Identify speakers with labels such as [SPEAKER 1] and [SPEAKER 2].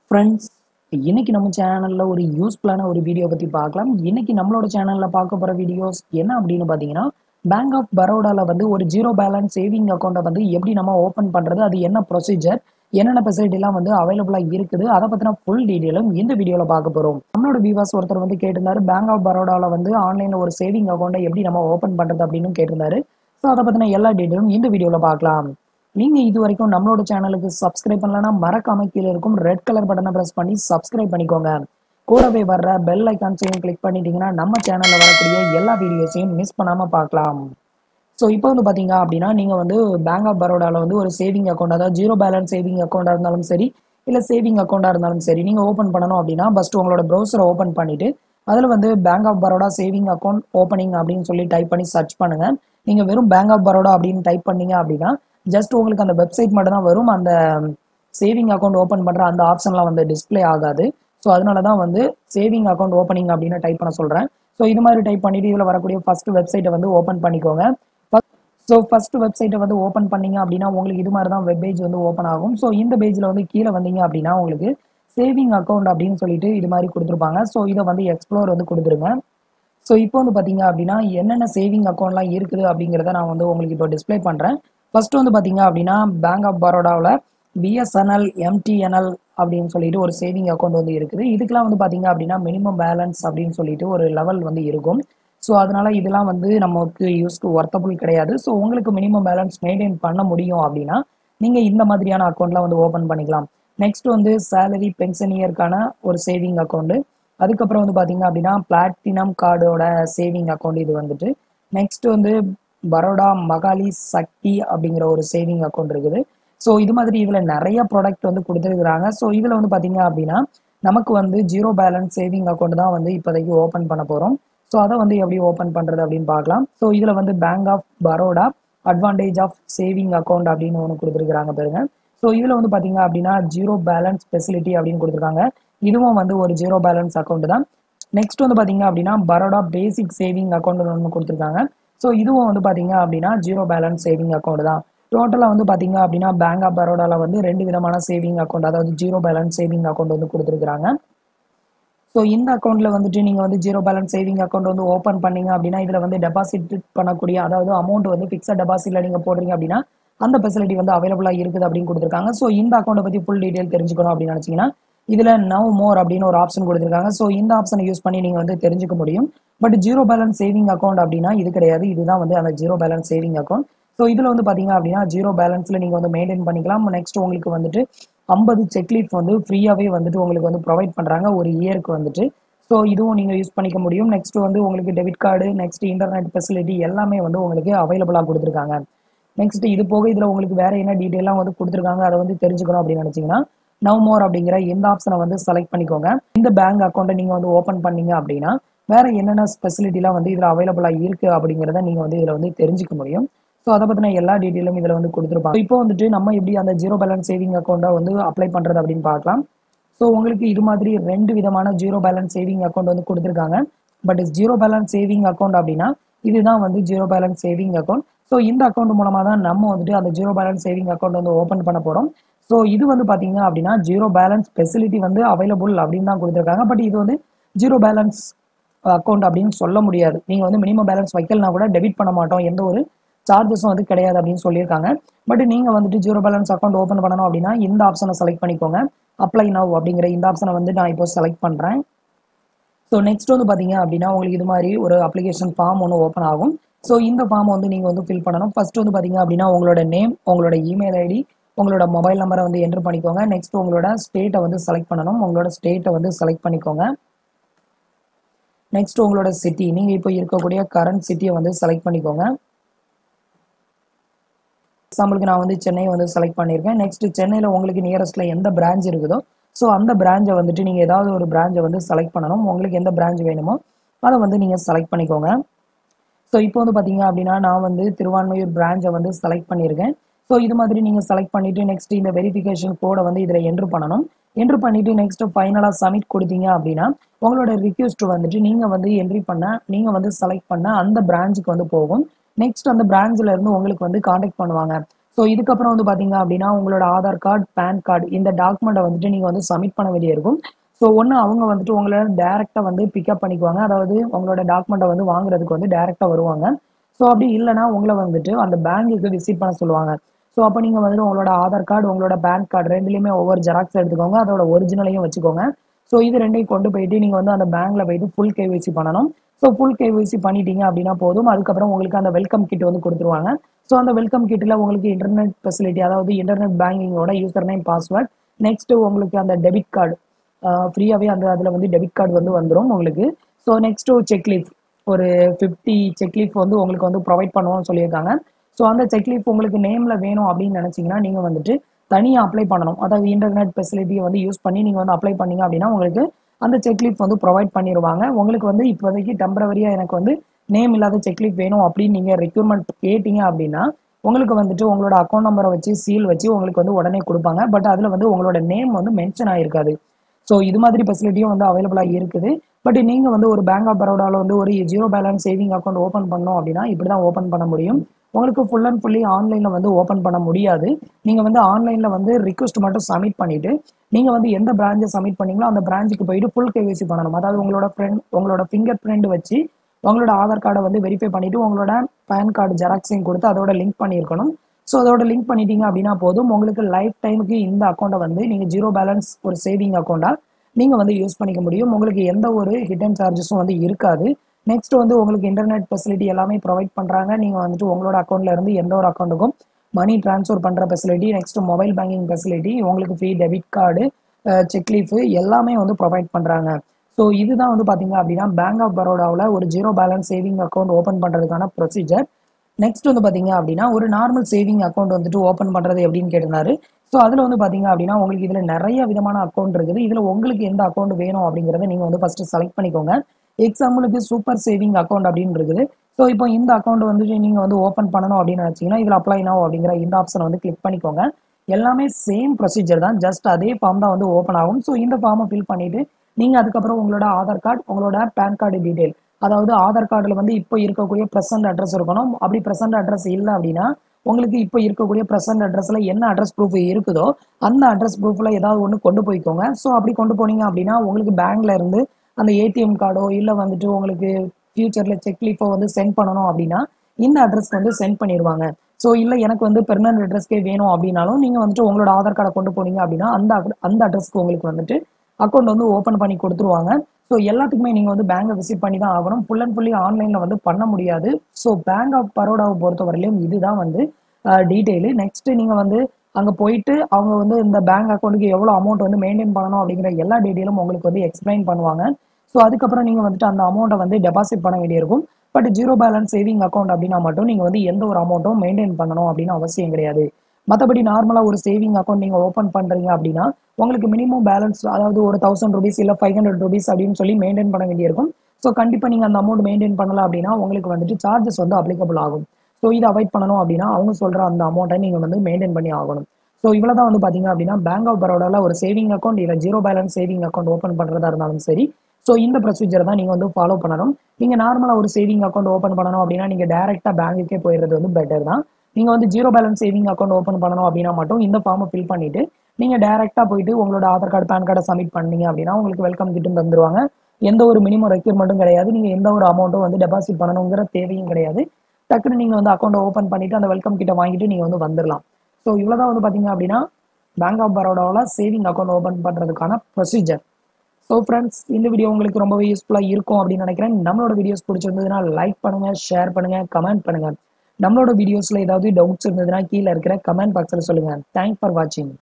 [SPEAKER 1] friends இன்னைக்கு நம்ம சேனல்ல ஒரு யூஸ்ஃபுல்லான ஒரு வீடியோ பத்தி பார்க்கலாம் இன்னைக்கு நம்மளோட சேனல்ல பார்க்க போற வீடியோஸ் என்ன அப்படின்னு பாத்தீங்கன்னா பேங்க் ஆஃப் பரோடால வந்து ஒரு ஜீரோ பேலன்ஸ் சேவிங் அக்கௌண்ட்டை வந்து எப்படி நம்ம ஓபன் பண்றது அது என்ன ப்ரொசீஜர் என்னென்ன ஃபெசிலிட்டி எல்லாம் வந்து அவைலபிளா இருக்குது அதை பத்தின ஃபுல் டீடைலும் இந்த வீடியோல பார்க்க போறோம் நம்மளோட விவாஸ் ஒருத்தர் வந்து கேட்டிருந்தாரு பேங்க் ஆஃப் பரோடால வந்து ஆன்லைன்ல ஒரு சேவிங் அக்கௌண்ட்டை எப்படி நம்ம ஓபன் பண்றது அப்படின்னு கேட்டிருந்தாரு ஸோ அதை பத்தின எல்லா டீடைலும் இந்த வீடியோல பார்க்கலாம் நீங்க இது வரைக்கும் நம்மளோட சேனலுக்கு சப்ஸ்கிரைப் பண்ணலன்னா மறக்காம கீழே இருக்கும் ரெட் கலர் பட்டனை பிரஸ் பண்ணி சப்ஸ்கிரைப் பண்ணிக்கோங்க கூடவே வர்ற பெல் ஐக்கான்ஸையும் கிளிக் பண்ணிட்டீங்கன்னா நம்ம சேனல்ல வரக்கூடிய எல்லா வீடியோஸையும் மிஸ் பண்ணாம பார்க்கலாம் ஸோ இப்போ வந்து பார்த்தீங்க அப்படின்னா நீங்கள் வந்து பேங்க் ஆஃப் பரோடாவில் வந்து ஒரு சேவிங் அக்கௌண்ட் அதாவது ஜீரோ பேலன்ஸ் சேவிங் அக்கௌண்ட்டாக இருந்தாலும் சரி இல்லை சேவிங் அக்கௌண்ட்டாக இருந்தாலும் சரி நீங்கள் ஓப்பன் பண்ணணும் அப்படின்னா ஃபஸ்ட் உங்களோட ப்ரௌசரை ஓப்பன் பண்ணிவிட்டு அதில் வந்து bank of Baroda saving account opening அப்படின்னு சொல்லி டைப் பண்ணி சர்ச் பண்ணுங்கள் நீங்கள் வெறும் பேங்க் ஆஃப் பரோடா அப்படின்னு டைப் பண்ணீங்க அப்படின்னா ஜஸ்ட் உங்களுக்கு அந்த வெப்சைட் மட்டும் தான் வரும் அந்த சேவிங் அக்கௌண்ட் ஓப்பன் பண்ணுற அந்த ஆப்ஷன்லாம் வந்து டிஸ்ப்ளே ஆகாது ஸோ அதனால தான் வந்து சேவிங் அக்கௌண்ட் ஓப்பனிங் அப்படின்னு டைப் பண்ண சொல்கிறேன் ஸோ இது மாதிரி டைப் பண்ணிட்டு இதில் வரக்கூடிய ஃபர்ஸ்ட் வெப்சைட்டை வந்து ஓப்பன் பண்ணிக்கோங்க ஸோ ஃபர்ஸ்ட் வெப்சைட்டை வந்து ஓப்பன் பண்ணீங்க அப்படின்னா உங்களுக்கு இது மாதிரி தான் வெப் பேஜ் வந்து ஓப்பன் ஆகும் ஸோ இந்த பேஜில் வந்து கீழே வந்தீங்க அப்படின்னா உங்களுக்கு சேவிங் அக்கௌண்ட் அப்படின்னு சொல்லிட்டு இது மாதிரி கொடுத்துருப்பாங்க ஸோ இதை வந்து எக்ஸ்ப்ளோர் வந்து கொடுத்துருங்க ஸோ இப்போ வந்து பார்த்தீங்க அப்படின்னா என்னென்ன சேவிங் அக்கௌண்ட்லாம் இருக்குது அப்படிங்கிறத நான் வந்து உங்களுக்கு இப்போ டிஸ்ப்ளே பண்ணுறேன் ஃபர்ஸ்ட் வந்து பார்த்தீங்க அப்படின்னா பேங்க் ஆஃப் பரோடாவில் பிஎஸ்என்எல் எம்டிஎன்எல் அப்படின்னு சொல்லிட்டு ஒரு சேவிங் அக்கௌண்ட் வந்து இருக்குது இதுக்கெல்லாம் வந்து பார்த்தீங்க அப்படின்னா மினிமம் பேலன்ஸ் அப்படின்னு சொல்லிட்டு ஒரு லெவல் வந்து இருக்கும் ஸோ அதனால இதெல்லாம் வந்து நமக்கு யூஸ்க்கு ஒர்த்தபுள் கிடையாது ஸோ உங்களுக்கு மினிமம் பேலன்ஸ் மெயின்டைன் பண்ண முடியும் அப்படின்னா நீங்கள் இந்த மாதிரியான அக்கௌண்ட்லாம் வந்து ஓப்பன் பண்ணிக்கலாம் நெக்ஸ்ட் வந்து சேலரி பென்ஷனியருக்கான ஒரு சேவிங் அக்கௌண்ட் அதுக்கப்புறம் வந்து பார்த்தீங்க அப்படின்னா பிளாட்டினம் கார்டோட சேவிங் அக்கௌண்ட் இது வந்துட்டு நெக்ஸ்ட் வந்து பரோடா மகாலி சக்தி அப்படிங்கிற ஒரு சேவிங் அக்கௌண்ட் இருக்குது ஸோ இது மாதிரி இதில் நிறைய ப்ராடக்ட் வந்து கொடுத்துருக்குறாங்க ஸோ இதில் வந்து பார்த்தீங்க அப்படின்னா நமக்கு வந்து ஜீரோ பேலன்ஸ் சேவிங் அக்கௌண்ட் தான் வந்து இப்போதைக்கு ஓப்பன் பண்ண போகிறோம் ஸோ அதை வந்து எப்படி ஓப்பன் பண்ணுறது அப்படின்னு பார்க்கலாம் ஸோ இதில் வந்து bank of Baroda advantage of saving account அப்படின்னு ஒன்று கொடுத்துருக்குறாங்க பாருங்க ஸோ இதில் வந்து பார்த்தீங்க அப்படின்னா ஜீரோ பேலன்ஸ் ஃபெசிலிட்டி அப்படின்னு கொடுத்துருக்காங்க இதுவும் வந்து ஒரு ஜீரோ பேலன்ஸ் அக்கௌண்ட் தான் நெக்ஸ்ட் வந்து பார்த்தீங்க அப்படின்னா பரோடா பேசிக் சேவிங் அக்கௌண்ட் ஒன்று கொடுத்துருக்காங்க ஸோ இதுவும் வந்து பார்த்தீங்க அப்படின்னா ஜீரோ பேலன்ஸ் சேவிங் அக்கௌண்ட் தான் டோட்டலாக வந்து பார்த்தீங்க அப்படின்னா பேங்க் ஆஃப் பரோடாவில் வந்து ரெண்டு விதமான சேவிங் அக்கௌண்ட் அதாவது ஜீரோ பேலன்ஸ் சேவிங் அக்கௌண்ட் வந்து கொடுத்துருக்குறாங்க ஸோ இந்த அக்கௌண்ட்டில் வந்துட்டு நீங்கள் வந்து ஜீரோ பேலன்ஸ் சேவிங் அக்கௌண்ட் வந்து ஓப்பன் பண்ணீங்க அப்படின்னா இதில் வந்து டெபாசிட் பண்ணக்கூடிய அதாவது அமௌண்ட் வந்து ஃபிக்ஸட் டெபாசிட்டில் நீங்கள் போடுறீங்க அப்படின்னா அந்த ஃபெசிலிட்டி வந்து அவைலபிளாக இருக்குது அப்படின்னு கொடுத்துருக்காங்க ஸோ இந்த அக்கௌண்ட்டை பற்றி ஃபுல் டீட்டெயில் தெரிஞ்சுக்கணும் அப்படின்னு நினச்சிங்கன்னா இதில் நவ் மோர் அப்படின்னு ஒரு ஆப்ஷன் கொடுத்துருக்காங்க ஸோ இந்த ஆப்ஷனை யூஸ் பண்ணி நீங்கள் வந்து தெரிஞ்சுக்க முடியும் but zero balance saving account அப்படின்னா இது கிடையாது இதுதான் வந்து அந்த zero balance saving account so இதில் வந்து பார்த்தீங்க அப்படின்னா ஜீரோ பேலன்ஸில் நீங்கள் வந்து மெயின்டைன் பண்ணிக்கலாம் நெக்ஸ்ட் உங்களுக்கு வந்துட்டு ஐம்பது செக்லீஃப் வந்து ஃப்ரீயாகவே வந்துட்டு உங்களுக்கு வந்து ப்ரொவைட் பண்ணுறாங்க ஒரு இயருக்கு வந்துட்டு ஸோ இதுவும் நீங்கள் யூஸ் பண்ணிக்க முடியும் நெக்ஸ்ட் வந்து உங்களுக்கு debit card next internet facility எல்லாமே வந்து உங்களுக்கு அவைலபிளாக கொடுத்துருக்காங்க நெக்ஸ்ட் இது போக இதில் உங்களுக்கு வேற என்ன டீட்டெயிலாம் வந்து கொடுத்துருக்காங்க அதை வந்து தெரிஞ்சுக்கணும் அப்படின்னு நினச்சிங்கன்னா நவ் மோர் அப்படிங்கிற இந்த ஆப்ஷனை வந்து செலக்ட் பண்ணிக்கோங்க இந்த பேங்க் அக்கௌண்ட்டை நீங்கள் வந்து ஓப்பன் பண்ணீங்க அப்படின்னா வேற என்னென்ன ஃபெசிலிட்டிலாம் வந்து இதில் அவைலபிளாக இருக்கு அப்படிங்கிறத நீங்கள் வந்து இதில் வந்து தெரிஞ்சுக்க முடியும் ஸோ அதை பற்றின எல்லா டீட்டெயிலும் இதில் வந்து கொடுத்துருப்பாங்க இப்போ வந்துட்டு நம்ம எப்படி அந்த ஜீரோ பேலன்ஸ் சேவிங் அக்கௌண்ட்டை வந்து அப்ளை பண்ணுறது அப்படின்னு பார்க்கலாம் ஸோ உங்களுக்கு இது மாதிரி ரெண்டு விதமான ஜீரோ பேலன்ஸ் சேவிங் அக்கௌண்ட் வந்து கொடுத்துருக்காங்க but zero balance saving account அப்படின்னா இதுதான் வந்து zero balance saving account so இந்த அக்கௌண்ட் மூலமாக தான் நம்ம வந்துட்டு அந்த ஜீரோ பேலன்ஸ் சேவிங் அக்கௌண்ட் வந்து ஓப்பன் பண்ண போகிறோம் ஸோ இது வந்து பார்த்தீங்க அப்படின்னா ஜீரோ பேலன்ஸ் ஃபெசிலிட்டி வந்து அவைலபிள் அப்படின்னு தான் கொடுத்துருக்காங்க பட் இது வந்து ஜீரோ பேலன்ஸ் அக்கௌண்ட் அப்படின்னு சொல்ல முடியாது நீங்கள் வந்து மினிமம் பேலன்ஸ் வைக்கலனா கூட டெபிட் பண்ண மாட்டோம் எந்த ஒரு சார்ஜஸும் வந்து கிடையாது அப்படின்னு சொல்லியிருக்காங்க பட் நீங்கள் வந்துட்டு ஜீரோ பேலன்ஸ் அக்கௌண்ட் ஓப்பன் பண்ணணும் அப்படின்னா இந்த ஆப்ஷனை செலக்ட் பண்ணிக்கோங்க அப்ளை நவ் அப்படிங்கிற இந்த ஆப்ஷனை வந்து நான் இப்போ செலக்ட் பண்ணுறேன் ஸோ நெக்ஸ்ட் வந்து பார்த்தீங்க அப்படின்னா உங்களுக்கு இது மாதிரி ஒரு அப்ளிகேஷன் ஃபார்ம் ஒன்று ஓப்பன் ஆகும் ஸோ இந்த ஃபார்ம் வந்து நீங்கள் வந்து ஃபில் பண்ணணும் ஃபர்ஸ்ட் வந்து பார்த்தீங்க அப்படின்னா உங்களோட நேம் உங்களோட இமெயில் ஐடி உங்களோட மொபைல் நம்பரை வந்து என்ட்ரு பண்ணிக்கோங்க நெக்ஸ்ட் உங்களோட ஸ்டேட்டை வந்து செலக்ட் பண்ணணும் உங்களோட ஸ்டேட்டை வந்து செலக்ட் பண்ணிக்கோங்க நெக்ஸ்ட் உங்களோட சிட்டி நீங்கள் இப்போ இருக்கக்கூடிய கரண்ட் சிட்டியை வந்து செலக்ட் பண்ணிக்கோங்க எக்ஸாம்பிளுக்கு நான் வந்து சென்னை வந்து செலக்ட் பண்ணியிருக்கேன் நெக்ஸ்ட் சென்னையில் உங்களுக்கு நியரஸ்ட்டில் எந்த பிரான்ச் இருக்குதோ ஸோ அந்த பிரான்ச்சை வந்துட்டு நீங்கள் ஏதாவது ஒரு பிரான்ச்சை வந்து செலக்ட் பண்ணணும் உங்களுக்கு எந்த பிரான்ச் வேணுமோ அதை வந்து நீங்கள் செலக்ட் பண்ணிக்கோங்க ஸோ இப்போ வந்து பார்த்தீங்க அப்படின்னா நான் வந்து திருவான்மையூர் பிரான்ச்சை வந்து செலக்ட் பண்ணியிருக்கேன் ஸோ இது மாதிரி நீங்கள் செலக்ட் பண்ணிவிட்டு நெக்ஸ்ட் இந்த வெரிஃபிகேஷன் கோடை வந்து இதில் என்ட்ரு பண்ணணும் என்ட்ரு பண்ணிவிட்டு நெக்ஸ்ட் ஃபைனலாக சப்மிட் கொடுத்தீங்க அப்படின்னா உங்களோட ரிக்வெஸ்ட் வந்துட்டு நீங்கள் வந்து என்ட்ரி பண்ண நீங்கள் வந்து செலக்ட் பண்ண அந்த பிரான்ச்சுக்கு வந்து போகும் நெக்ஸ்ட் அந்த பிரான்ச்ல இருந்து உங்களுக்கு வந்து காண்டாக்ட் பண்ணுவாங்க ஸோ ஸோ இதுக்கப்புறம் வந்து பார்த்தீங்க அப்படின்னா உங்களோட ஆதார் கார்டு பேன் கார்டு இந்த டாக்குமெண்ட்டை வந்துட்டு நீங்கள் வந்து சப்மிட் பண்ண வேண்டிய இருக்கும் ஸோ ஒன்று அவங்க வந்துட்டு உங்களோட டேரெக்டாக வந்து பிக்கப் பண்ணிக்குவாங்க அதாவது உங்களோட டாக்குமெண்ட்டை வந்து வாங்குறதுக்கு வந்து டேரெக்டாக வருவாங்க ஸோ அப்படி இல்லைனா உங்களை வந்துட்டு அந்த பேங்குக்கு விசிட் பண்ண சொல்லுவாங்க ஸோ அப்போ நீங்கள் வந்துட்டு உங்களோட ஆதார் கார்டு உங்களோட பேன் கார்டு ரெண்டுலேயுமே ஒவ்வொரு ஜெராக்ஸ் எடுத்துக்கோங்க அதோட ஒரிஜினலையும் வச்சுக்கோங்க ஸோ இது ரெண்டையும் கொண்டு போயிட்டு நீங்கள் வந்து அந்த பேங்க்ல போயிட்டு ஃபுல் கேவிசி பண்ணணும் ஸோ ஃபுல் கேவிசி பண்ணிட்டீங்க அப்படின்னா போதும் அதுக்கப்புறம் உங்களுக்கு அந்த வெல்கம் கிட் வந்து கொடுத்துருவாங்க ஸோ அந்த வெல்கம் கிட்டில் உங்களுக்கு இன்டர்நெட் ஃபெசிலிட்டி அதாவது இன்டர்நெட் பேங்கிங்கோட யூசர் நேம் பாஸ்வேர்ட் நெக்ஸ்ட் உங்களுக்கு அந்த டெபிட் கார்டு ஃப்ரீயாகவே அந்த அதில் வந்து டெபிட் கார்டு வந்து வந்துடும் உங்களுக்கு ஸோ நெக்ஸ்ட் செக்லீஃப் ஒரு ஃபிஃப்டி செக்லீஃப் வந்து உங்களுக்கு வந்து ப்ரொவைட் பண்ணுவோம்னு சொல்லியிருக்காங்க ஸோ அந்த செக்லீஃப் உங்களுக்கு நேமில் வேணும் அப்படின்னு நினச்சிங்கன்னா நீங்கள் வந்துட்டு தனியாக அப்ளை பண்ணணும் அதாவது இன்டர்நெட் ஃபெசிலிட்டியை வந்து யூஸ் பண்ணி நீங்கள் வந்து அப்ளை பண்ணீங்க அப்படின்னா உங்களுக்கு அந்த செக்லீஃப் வந்து ப்ரொவைட் பண்ணிடுவாங்க உங்களுக்கு வந்து இப்போதைக்கு டெம்பரவரியாக எனக்கு வந்து நேம் இல்லாத செக்லீஃப் வேணும் அப்படின்னு நீங்கள் ரெக்யூர்மெண்ட் கேட்டீங்க அப்படின்னா உங்களுக்கு வந்துட்டு உங்களோட அக்கௌண்ட் நம்பரை வச்சு சீல் வச்சு உங்களுக்கு வந்து உடனே கொடுப்பாங்க பட் அதில் வந்து உங்களோட நேம் வந்து மென்ஷன் ஆகிருக்காது ஸோ இது மாதிரி ஃபெசிலிட்டியும் வந்து அவைலபிளாக இருக்குது பட் நீங்கள் வந்து ஒரு பேங்க் ஆஃப் பரோடாவில் வந்து ஒரு zero balance saving account open பண்ணோம் அப்படின்னா இப்படி தான் ஓப்பன் பண்ண முடியும் உங்களுக்கு ஃபுல் அண்ட் ஃபுல்லி ஆன்லைனில் வந்து ஓப்பன் பண்ண முடியாது நீங்கள் வந்து ஆன்லைனில் வந்து ரிக்வஸ்ட் மட்டும் சப்மிட் பண்ணிவிட்டு நீங்கள் வந்து எந்த பிரான்ச்சை சப்மிட் பண்ணீங்களோ அந்த பிரான்ச்சுக்கு போயிட்டு ஃபுல் கேவிசி பண்ணணும் அதாவது உங்களோட ஃப்ரெண்ட் உங்களோட ஃபிங்கர் பிரிண்ட் வச்சு உங்களோட ஆதார் கார்டை வந்து வெரிஃபை பண்ணிவிட்டு உங்களோட பேன் கார்டு ஜெராக்ஸையும் கொடுத்து அதோட லிங்க் பண்ணியிருக்கணும் ஸோ அதோட லிங்க் பண்ணிட்டீங்க அப்படின்னா போதும் உங்களுக்கு லைஃப் டைமுக்கு இந்த அக்கௌண்ட்டை வந்து நீங்கள் ஜீரோ பேலன்ஸ் ஒரு சேவிங் அக்கௌண்ட்டாக நீங்கள் வந்து யூஸ் பண்ணிக்க முடியும் உங்களுக்கு எந்த ஒரு ஹிடன் சார்ஜஸும் வந்து இருக்காது நெக்ஸ்ட் வந்து உங்களுக்கு இன்டர்நெட் ஃபெசிலிட்டி எல்லாமே ப்ரொவைட் பண்ணுறாங்க நீங்கள் வந்துட்டு உங்களோட அக்கௌண்ட்ல இருந்து எந்த ஒரு அக்கௌண்ட்டுக்கும் மணி ட்ரான்ஸ்ஃபர் பண்ணுற facility next mobile banking facility உங்களுக்கு ஃப்ரீ டெபிட் கார்டு செக்லீஃபு எல்லாமே வந்து ப்ரொவைட் பண்ணுறாங்க ஸோ இதுதான் வந்து பார்த்தீங்க அப்படின்னா பேங்க் ஆஃப் பரோடாவில் ஒரு zero balance saving account open பண்ணுறதுக்கான ப்ரொசீஜர் நெக்ஸ்ட் வந்து பார்த்தீங்க அப்படின்னா ஒரு நார்மல் சேவிங் அக்கௌண்ட் வந்துட்டு ஓப்பன் பண்ணுறது எப்படின்னு கேட்டிருந்தாரு ஸோ அதில் வந்து பார்த்தீங்க அப்படின்னா உங்களுக்கு இதில் நிறைய விதமான அக்கௌண்ட் இருக்குது இதில் உங்களுக்கு எந்த அக்கௌண்ட் வேணும் அப்படிங்கிறத நீங்கள் வந்து ஃபஸ்ட்டு செலக்ட் பண்ணிக்கோங்க எக்ஸாம்பிளுக்கு சூப்பர் சேவிங் அக்கௌண்ட் அப்படின்னு இருக்குது ஸோ இப்போ இந்த அக்கௌண்ட் வந்துட்டு நீங்கள் வந்து ஓப்பன் பண்ணணும் அப்படின்னு நினச்சிங்கன்னா இதில் அப்ளை நோ அப்படிங்கிற இந்த ஆப்ஷனை வந்து கிளிக் பண்ணிக்கோங்க எல்லாமே சேம் ப்ரொசீஜர் தான் ஜஸ்ட் அதே ஃபார்ம் தான் வந்து ஓப்பன் ஆகும் ஸோ இந்த ஃபார்மை ஃபில் பண்ணிவிட்டு நீங்கள் அதுக்கப்புறம் உங்களோட ஆதார் கார்டு உங்களோட பேன் கார்டு டீட்டெயில் அதாவது ஆதார் கார்டில் வந்து இப்போ இருக்கக்கூடிய ப்ரெசன்ட் அட்ரஸ் இருக்கணும் அப்படி ப்ரெசன்ட் அட்ரஸ் இல்லை அப்படின்னா உங்களுக்கு இப்போ இருக்கக்கூடிய ப்ரெசன்ட் அட்ரஸில் என்ன அட்ரஸ் ப்ரூஃப் இருக்குதோ அந்த அட்ரஸ் ப்ரூஃபில் ஏதாவது ஒன்று கொண்டு போய்க்கோங்க ஸோ அப்படி கொண்டு போனீங்க அப்படின்னா உங்களுக்கு பேங்க்ல இருந்து அந்த ஏடிஎம் கார்டோ இல்லை வந்துட்டு உங்களுக்கு ஃபியூச்சரில் செக்லீஃபோ வந்து சென்ட் பண்ணணும் அப்படின்னா இந்த அட்ரஸ்க்கு வந்து சென்ட் பண்ணிடுவாங்க ஸோ இல்லை எனக்கு வந்து பெர்மனன்ட் அட்ரஸ்க்கே வேணும் அப்படின்னாலும் நீங்கள் வந்துட்டு உங்களோட ஆதார் கார்டை கொண்டு போனீங்க அப்படின்னா அந்த அந்த அட்ரஸ்க்கு உங்களுக்கு வந்துட்டு அக்கௌண்ட் வந்து ஓப்பன் பண்ணி கொடுத்துருவாங்க ஸோ எல்லாத்துக்குமே நீங்கள் வந்து பேங்கை விசிட் பண்ணி தான் ஆகணும் ஃபுல் அண்ட் ஃபுல்லி ஆன்லைனில் வந்து பண்ண முடியாது ஸோ பேங்க் ஆஃப் பரோடாவை பொறுத்தவரையிலும் இதுதான் வந்து டீட்டெயிலு நெக்ஸ்ட் நீங்கள் வந்து அங்கே போயிட்டு அவங்க வந்து இந்த பேங்க் அக்கௌண்ட்டுக்கு எவ்வளோ அமௌண்ட் வந்து மெயின்டைன் பண்ணணும் அப்படிங்கிற எல்லா டீட்டெயிலும் உங்களுக்கு வந்து எக்ஸ்பிளைன் பண்ணுவாங்க ஸோ அதுக்கப்புறம் நீங்கள் வந்துட்டு அந்த அமௌண்ட்டை வந்து டெபாசிட் பண்ண வேண்டியிருக்கும் but zero balance saving account அப்படின்னா மட்டும் நீங்கள் வந்து எந்த ஒரு அமௌண்ட்டும் மெயின்டைன் பண்ணணும் அப்படின்னு அவசியம் கிடையாது மற்றபடி நார்மலாக ஒரு சேவிங் அக்கௌண்ட் நீங்கள் ஓப்பன் பண்ணுறீங்க அப்படின்னா உங்களுக்கு மினிமம் பேலன்ஸ் அதாவது ஒரு தௌசண்ட் ருபீஸ் இல்லை ஃபைவ் ஹண்ட்ரட் ருபீஸ் அப்படின்னு சொல்லி மெயின்டைன் பண்ண வேண்டியிருக்கும் ஸோ கண்டிப்பாக நீங்கள் அந்த அமௌண்ட் மெயின்டைன் பண்ணல அப்படின்னா உங்களுக்கு வந்துட்டு சார்ஜஸ் வந்து அப்ளிகபிள் ஆகும் ஸோ இதை அவாய்ட் பண்ணணும் அப்படின்னா அவங்க சொல்கிற அந்த அமௌண்ட்டை நீங்கள் வந்து மெயின்டைன் பண்ணி ஆகணும் ஸோ இவ்வளோ தான் வந்து பார்த்தீங்க அப்படின்னா பேங்க் ஆஃப் பரோடாவில் ஒரு சேவிங் அக்கௌண்ட் இல்லை zero balance saving account open பண்ணுறதா இருந்தாலும் சரி ஸோ இந்த ப்ரொசீஜர் தான் நீங்கள் வந்து ஃபாலோ பண்ணணும் நீங்கள் நார்மலாக ஒரு சேவிங் அக்கௌண்ட் ஓப்பன் பண்ணணும் அப்படின்னா நீங்கள் டேரெக்டாக பேங்குக்கே போயிடுறது வந்து பெட்டர் தான் நீங்கள் வந்து zero balance saving account open பண்ணணும் அப்படின்னா மட்டும் இந்த ஃபார்மை ஃபில் பண்ணிவிட்டு நீங்கள் டேரெக்டாக போயிட்டு உங்களோட ஆதார் கார்டு பேன் கார்டை சப்மிட் பண்ணீங்க அப்படின்னா உங்களுக்கு வெல்கம் கிட்டும் தந்துருவாங்க எந்த ஒரு மினிமம் ரெக்யூர்மெண்ட்டும் கிடையாது நீங்கள் எந்த ஒரு அமௌண்ட்டும் வந்து டெபாசிட் பண்ணணுங்கிற தேவையும் கிடையாது டக்குன்னு நீங்கள் வந்து அக்கௌண்ட்டை ஓப்பன் பண்ணிவிட்டு அந்த வெல்கம் கிட்ட வாங்கிட்டு நீங்கள் வந்து வந்துடலாம் ஸோ இவ்வளோ தான் வந்து பார்த்தீங்க அப்படின்னா பேங்க் ஆஃப் பரோடாவில் சேவிங் அக்கௌண்ட் ஓப்பன் பண்ணுறதுக்கான ப்ரொசீஜர் ஸோ ஃப்ரெண்ட்ஸ் இந்த வீடியோ உங்களுக்கு ரொம்பவே யூஸ்ஃபுல்லாக இருக்கும் அப்படின்னு நினைக்கிறேன் நம்மளோட வீடியோஸ் பிடிச்சிருந்ததுன்னா லைக் பண்ணுங்கள் ஷேர் பண்ணுங்கள் கமெண்ட் பண்ணுங்கள் நம்மளோட வீடியோஸில் ஏதாவது டவுட்ஸ் இருந்ததுன்னா கீழே இருக்கிற கமெண்ட் பாக்ஸில் சொல்லுங்கள் தேங்க்ஸ் ஃபார் வாட்சிங்